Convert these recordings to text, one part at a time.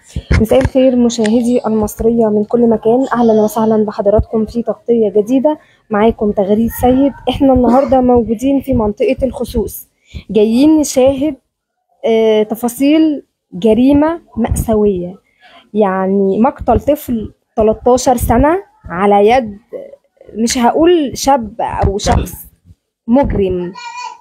مساء الخير مشاهدي المصرية من كل مكان أهلا وسهلا بحضراتكم في تغطية جديدة معاكم تغريد سيد احنا النهاردة موجودين في منطقة الخصوص جايين نشاهد آه تفاصيل جريمة مأساوية يعني مقتل طفل 13 سنة على يد مش هقول شاب أو شخص مجرم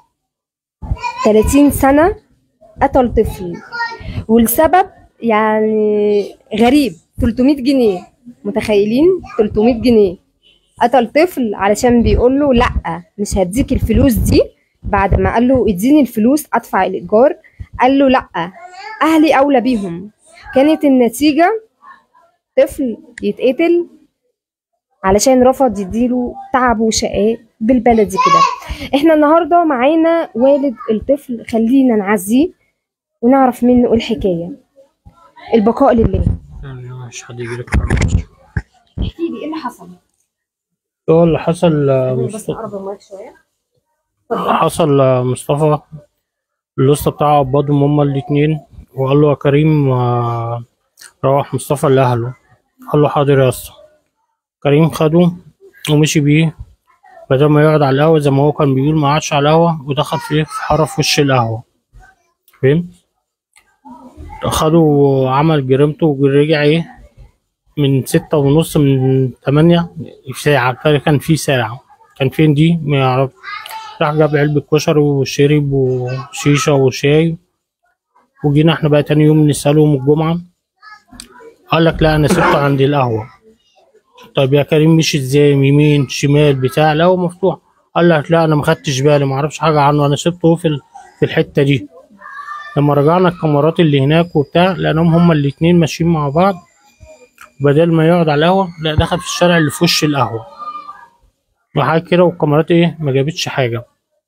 30 سنة قتل طفل والسبب يعني غريب 300 جنيه متخيلين 300 جنيه قتل طفل علشان بيقول له لا مش هديك الفلوس دي بعد ما قال له اديني الفلوس ادفع الايجار قال له لا اهلي اولى بيهم كانت النتيجة طفل يتقتل علشان رفض يديله تعب وشقاء بالبلدي كده احنا النهارده معانا والد الطفل خلينا نعزيه ونعرف منه الحكايه البقاء لله يعني مش حد يجي لك احكي لي ايه اللي حصل هو اللي حصل آه، بس مصطفى نقرب المايك شويه حصل آه، مصطفى الوسطى بتاعه قبضهم هما الاتنين وقال له يا كريم آه، روح مصطفى لأهله قال له حاضر يا اسطى كريم خده ومشي بيه بدل ما يقعد على القهوة زي ما هو كان بيقول ما قعدش على القهوة ودخل فيه في حارة في وش القهوة فاهم خده وعمل جريمته ورجع ايه من ستة ونص من تمانية ساعة الفرق كان في ساعة كان فين دي ما يعرف راح جاب علبة كشري وشرب وشيشة وشاي وجينا احنا بقى تاني يوم نسأله يوم الجمعة قال لك لا أنا سبته عند القهوة طيب يا كريم مشي ازاي يمين شمال بتاع لا هو مفتوح قال لك لا أنا ما خدتش بالي ما اعرفش حاجة عنه أنا سبته في ال- في الحتة دي لما رجعنا الكاميرات اللي هناك وبتاع لقيناهم هما الاتنين ماشيين مع بعض بدل ما يقعد على القهوة لا دخل في الشارع اللي في وش القهوة وحاجة كده والكاميرات ايه ما جابتش حاجة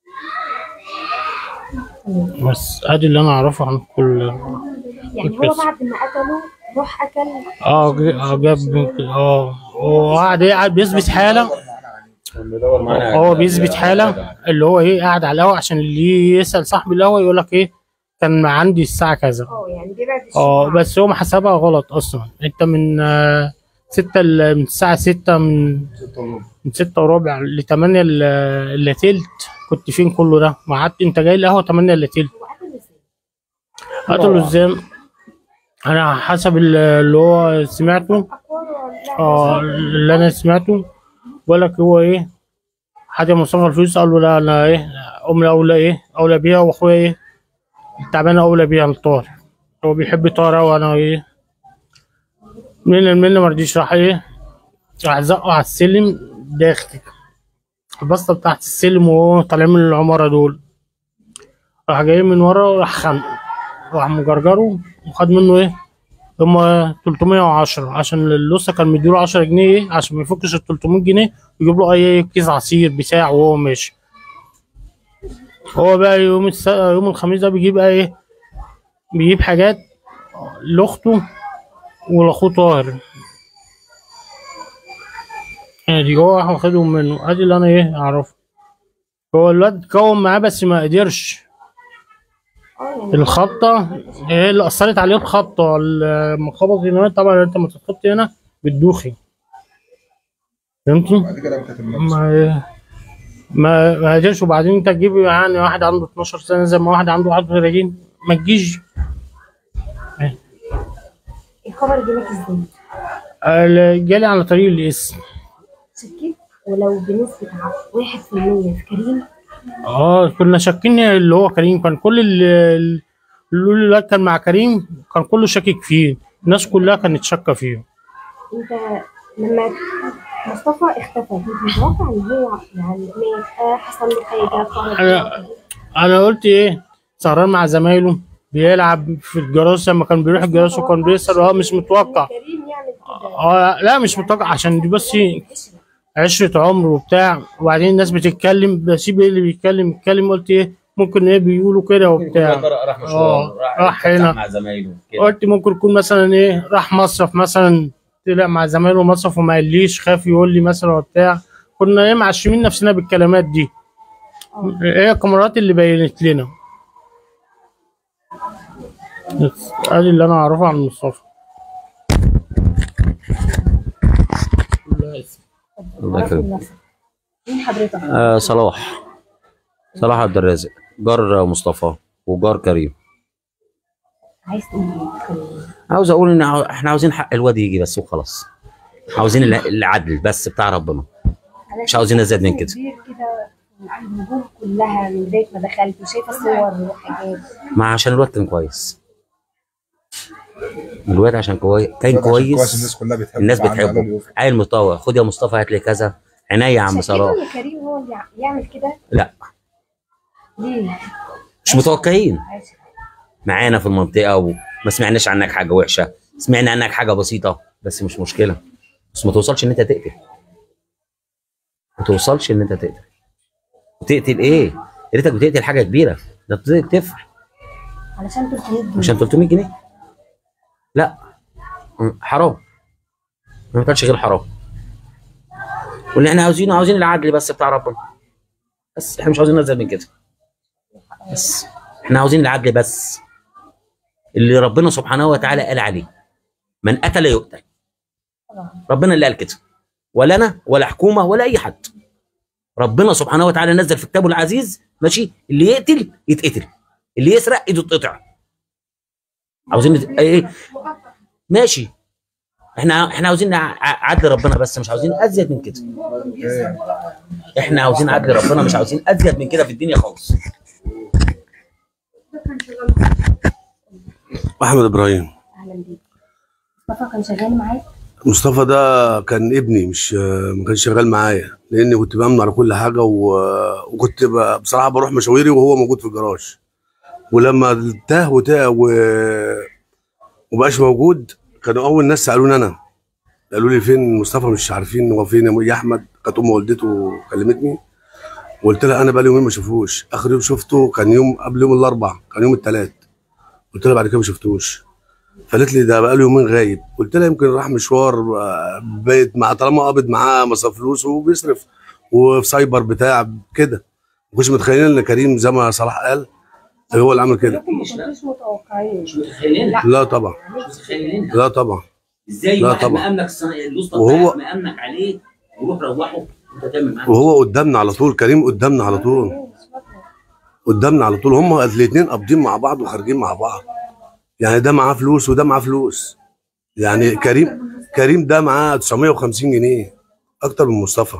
بس ادي اللي انا اعرفه عن كل يعني هو بعد ما قتله راح اكل اه ج- اه جاب اه وقعد ايه قاعد بيثبت حالة هو بيثبت حالة اللي هو ايه قاعد على القهوة عشان اللي يسأل صاحب القهوة يقول لك ايه كان عندي الساعة كذا اه يعني بيبعد اه الشبع. بس هو محسبها غلط اصلا انت من آه، ستة ال- من الساعة ستة من من ستة وربع لتمانية ال- الا تلت كنت فين كله ده؟ ما قعدت انت جاي القهوة تمانية الا تلت هو قتله ازاي؟ قتلوا ازاي؟ انا حسب ال- اللي هو سمعته أقوال ولا- اه اللي انا سمعته بقول لك هو ايه حد مصطفى الفلوس قال له لا انا ايه امي اولى ايه اولى بيها واخويا ايه تعبانه اولى بيها الطار هو بيحب طار وانا ايه من المنه ما رضيش راح ايه راح زقه على السلم داخل البسطه بتاعت السلم وهو طالعين من العماره دول راح جاي من ورا راح خانقه راح مجرجره وخد منه ايه هما 310 عشان اللصة كان مديله 10 جنيه إيه؟ عشان ما يفكش ال 300 جنيه يجيب له اي كيس عصير بتاع وهو ماشي هو بقى يوم الس... يوم الخميس ده بيجيب بقى ايه بيجيب حاجات لاخته ولاخوه طاهر ادي هو راح واخدهم منه ادي اللي انا ايه اعرفه هو الواد اتكون معاه بس ما قدرش اه يعني الخبطة هي اللي أثرت عليه الخبطة لما خبط هنا طبعا أنت لما تتخبط هنا بتدوخي فهمتي؟ بعد كده بكتب نفسه ما ما ما قدرش وبعدين أنت تجيب يعني واحد عنده 12 سنة زي ما واحد عنده 31 ما تجيش الخبر جالك ازاي؟ آه، جالي على طريق الاسم شكيت ولو بنسبة ع- واحد في المية في كريم اه كنا شاكين اللي هو كريم كان كل اللي اللي يقول لي الواد كان مع كريم كان كله شاكك فيه الناس كلها كانت شاكة فيه انت لما مصطفى اختفى كنت متوقع ان هو يعني مات آه حصل له حاجة فرض أنا- انا قلت ايه سهران مع زمايله بيلعب في الجراس لما كان بيروح الجراس وكان بيسهر اه مش متوقع كريم يعمل كده اه لا مش متوقع عشان دي بس عشرة عمر وبتاع وبعدين الناس بتتكلم بسيب ايه اللي بيتكلم يتكلم قلت ايه ممكن ايه بيقولوا كده وبتاع راح آه، مشوار راح هنا. مع زمايله كده قلت ممكن يكون مثلا ايه راح مصرف مثلا طلع مع زمايله مصرف وما قاليش خاف يقول لي مثلا وبتاع كنا ايه معشمين نفسنا بالكلمات دي هي الكاميرات اللي بينت لنا بس ادي اللي انا اعرفه عن مصطفى الله يكرمك نفسك. مين حضرتك؟ آه صلاح صلاح عبد الرازق جار مصطفى وجار كريم عايز تقول ايه؟ عاوز اقول ان عاو- احنا عاوزين حق الواد يجي بس وخلاص عاوزين الع- العدل بس بتاع ربنا أنا مش عاوزين أزيد من كده. كبير كده النجوم كلها من بدايه ما دخلت وشايفه صور وحاجات ما عشان الواد كان كويس الواد عشان كويس كان كويس الناس كلها بتحبه الناس وعنده على بتحبه اليوفي. عيل مطوع خد يا مصطفى هات لي كذا عناية يا عم شايفين صلاح ان كريم هو اللي يع- يعمل كده لا ليه؟ مش متوقعين عايز معانا في المنطقة وما سمعناش عنك حاجة وحشة سمعنا عنك حاجة بسيطة بس مش مشكلة بس ما توصلش ان انت تقتل ما توصلش ان انت تقتل وتقتل ايه؟ يا ريتك بتقتل حاجة كبيرة ده بتقتل علشان 300 جنيه عشان 300 جنيه لا م- حرام ما كانش غير حرام واللي احنا عاوزينه عاوزين العدل بس بتاع ربنا بس احنا مش عاوزين نزل من كده بس احنا عاوزين العدل بس اللي ربنا سبحانه وتعالى قال عليه من قتل يقتل ربنا اللي قال كده ولا انا ولا حكومه ولا اي حد ربنا سبحانه وتعالى نزل في كتابه العزيز ماشي اللي يقتل يتقتل اللي يسرق ايده تقطع عاوزين نت- ايه ماشي احنا احنا عاوزين ع- عدل ربنا بس مش عاوزين ازيد من كده احنا عاوزين عدل ربنا مش عاوزين ازيد من كده في الدنيا خالص احمد ابراهيم اهلا بيك مصطفى كان شغال معاك مصطفى ده كان ابني مش ما كانش شغال معايا لاني كنت بامن على كل حاجه و... وكنت ب... بصراحه بروح مشاويري وهو موجود في الجراج ولما تاه وتاه و... وبقاش موجود كانوا اول ناس سالوني انا قالوا لي فين مصطفى مش عارفين هو فين يا احمد كانت ام والدته كلمتني وقلت لها انا بقالي يومين ما شافوش اخر يوم شفته كان يوم قبل يوم الاربع كان يوم الثلاث قلت لها بعد كده ما شفتوش فقالت لي ده بقاله يومين غايب قلت لها يمكن راح مشوار آه، بايت مع طالما قابض معاه مصاريف فلوس وبيصرف وفي سايبر بتاع كده ما كنتش متخيلين ان كريم زي ما صلاح قال هو اللي عمل كده كلكم ما كنتوش متوقعين متخيلين لا طبعا مش متخيلين لا طبعا ازاي لا واحد طبعا. مأمنك الصنا- الوسطى وهو- بتاعك مأمنك عليه وروح روحه انت تعمل معاه وهو قدامنا على طول كريم قدامنا على طول قدامنا على طول هم الاثنين قابضين مع بعض وخارجين مع بعض يعني ده معاه فلوس وده معاه فلوس يعني كريم كريم ده معاه 950 جنيه اكتر من مصطفى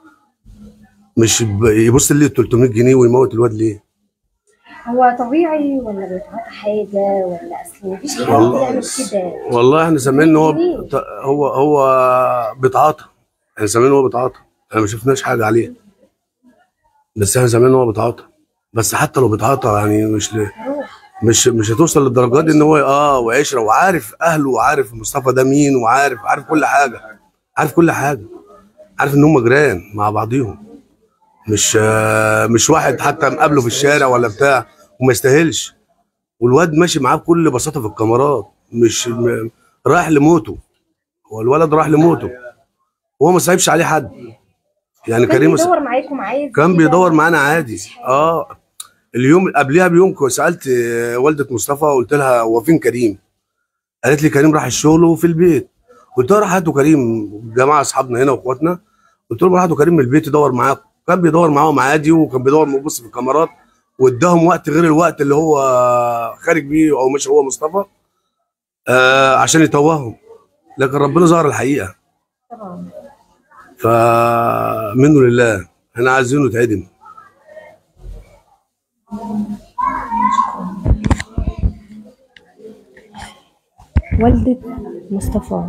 مش ب- يبص ليه 300 جنيه ويموت الواد ليه هو طبيعي ولا بيتعاطى حاجه ولا اصل مفيش حد والله- بيعمل كده والله احنا سامعين ان هو جنيه. ط- هو هو بيتعاطى احنا سامعين ان هو بيتعاطى احنا ما شفناش حاجه عليه بس احنا سامعين ان هو بيتعاطى بس حتى لو بيتعاطى يعني مش ل... مش مش هتوصل للدرجات دي ان هو اه وعشره وعارف اهله وعارف مصطفى ده مين وعارف عارف كل حاجه عارف كل حاجه عارف ان هم جيران مع بعضيهم مش آه مش واحد حتى مقابله في الشارع ولا بتاع وما يستاهلش والواد ماشي معاه بكل بساطه في الكاميرات مش م... رايح لموته هو الولد راح لموته وهو ما سايبش عليه حد يعني كان كريم بيدور معاكم عايز كان كده. بيدور معانا عادي اه اليوم قبلها بيوم كو- سالت آه، والده مصطفى قلت لها هو فين كريم؟ قالت لي كريم راح الشغل وفي البيت قلت لها راح هاتوا كريم جماعه اصحابنا هنا واخواتنا قلت لهم راح هاتوا كريم من البيت يدور معاكم كان بيدور معاهم عادي وكان بيدور بيبص في الكاميرات واداهم وقت غير الوقت اللي هو خارج بيه او مش هو مصطفى آه عشان يتوههم لكن ربنا ظهر الحقيقه طبعا فمنه لله احنا عايزينه يتعدم والدة مصطفى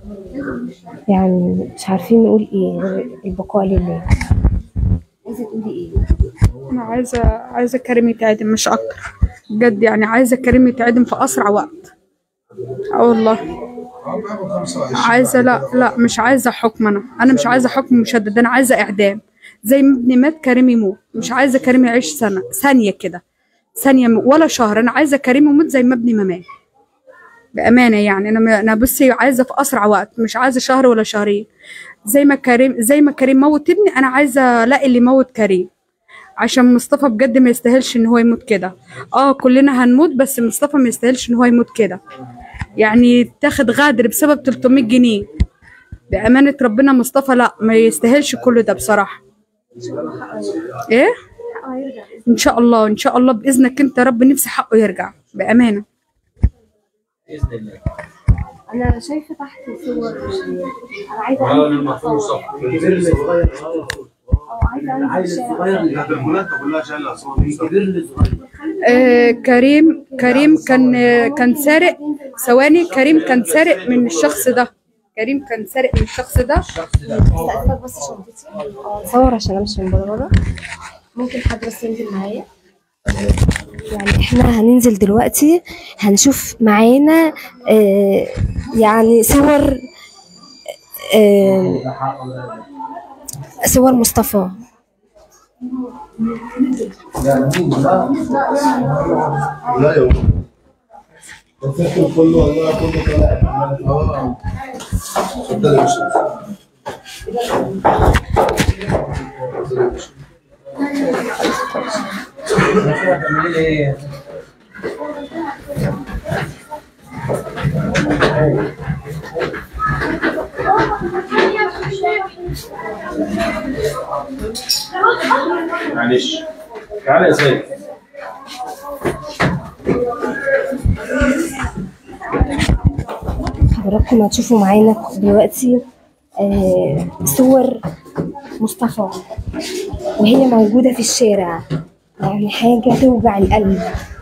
يعني مش عارفين نقول ايه غير البقاء لله عايزه تقولي ايه؟ انا عايزه عايزه كريم يتعدم مش اكتر بجد يعني عايزه كريم يتعدم في اسرع وقت اه والله عايزه لا لا مش عايزه حكم انا انا مش عايزه حكم مشدد انا عايزه اعدام زي ما ابني مات كريم يموت مش عايزه كريم يعيش سنه ثانيه كده ثانيه م- ولا شهر انا عايزه كريم يموت زي ما ابني ما مات بامانه يعني انا انا بصي عايزه في اسرع وقت مش عايزه شهر ولا شهرين زي ما كريم زي ما كريم موت ابني انا عايزه الاقي اللي موت كريم عشان مصطفى بجد ما يستاهلش ان هو يموت كده اه كلنا هنموت بس مصطفى ما يستاهلش ان هو يموت كده يعني تاخد غادر بسبب 300 جنيه بأمانة ربنا مصطفى لا ما يستاهلش كل ده بصراحة ايه ان شاء الله ان شاء الله باذنك انت يا رب نفسي حقه يرجع بامانه باذن الله انا شايفه تحت صور انا عايزه انزل أصور. أو عايزه انزل الشارع. كلها شايله اصلا آه كريم كريم كان آه، كان سارق ثواني كريم كان سارق من الشخص ده كريم كان سارق من الشخص ده استأذنك بس شنطتي صور عشان امشي من بره بره ممكن حد بس ينزل معايا يعني احنا هننزل دلوقتي هنشوف معانا آه يعني صور آه صور مصطفى لا يا كله والله كله طالع اتفضل يا باشا اتفضل يا باشا. معلش تعالى يا سيد حضراتكم هتشوفوا معانا دلوقتي آه صور مصطفى وهي موجودة في الشارع يعني حاجة توجع القلب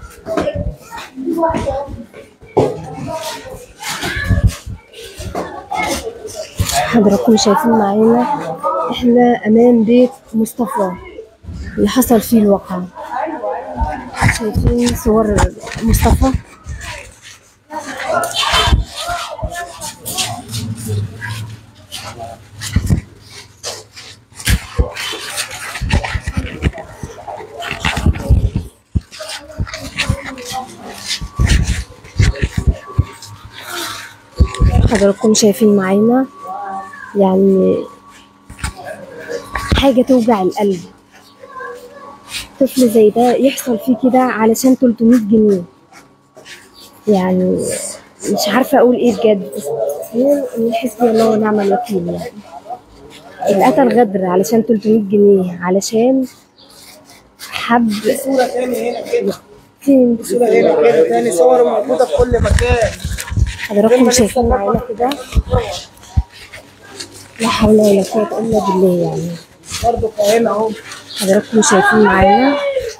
حضراتكم شايفين معانا احنا امام بيت مصطفى اللي حصل فيه الواقع شايفين صور مصطفى حضراتكم شايفين معانا يعني حاجة توجع القلب طفل زي ده يحصل فيه كده علشان 300 جنيه يعني مش عارفة أقول إيه بجد بس من حسبي الله ونعم الوكيل يعني اتقتل غدر علشان 300 جنيه علشان حب صورة تاني هنا كده فين صورة هنا كده تاني صور موجودة في كل مكان حضراتكم شايفين معانا كده لا حول ولا قوة إلا بالله يعني برضه هنا اهو حضراتكم شايفين معانا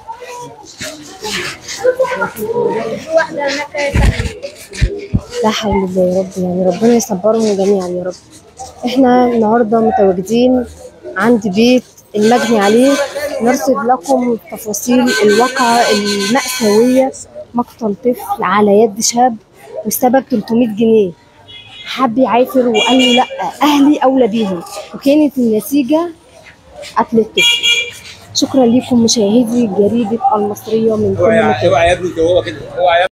لا حول الله يا رب يعني ربنا يصبرهم جميعا يا رب احنا النهارده متواجدين عند بيت المجني عليه نرصد لكم تفاصيل الواقعة المأساوية مقتل طفل على يد شاب والسبب 300 جنيه حب يعافر وقال له لا اهلي اولى بيهم وكانت النتيجه قتل الطفل شكرا لكم مشاهدي جريده المصريه من كل مكان اوعى يا ابني ده هو كده اوعى يا